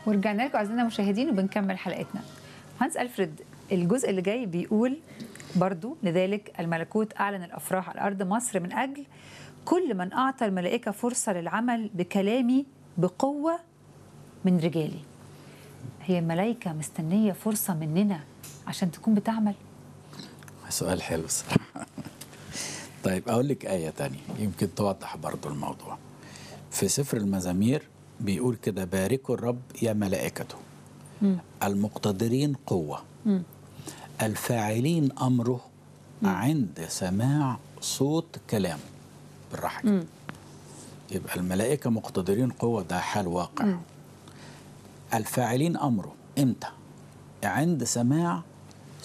ورجعنا لكم اعزائنا المشاهدين وبنكمل حلقتنا هانس الفريد الجزء اللي جاي بيقول برضو لذلك الملكوت اعلن الافراح على ارض مصر من اجل كل من اعطى الملائكه فرصه للعمل بكلامي بقوه من رجالي هي الملائكه مستنيه فرصه مننا عشان تكون بتعمل سؤال حلو الصراحة طيب أقول لك آية تانية يمكن توضح برضو الموضوع في سفر المزامير بيقول كده باركوا الرب يا ملائكته المقتدرين قوة الفاعلين أمره عند سماع صوت كلامه بالراحة كده. يبقى الملائكة مقتدرين قوة ده حال واقع الفاعلين أمره إمتى عند سماع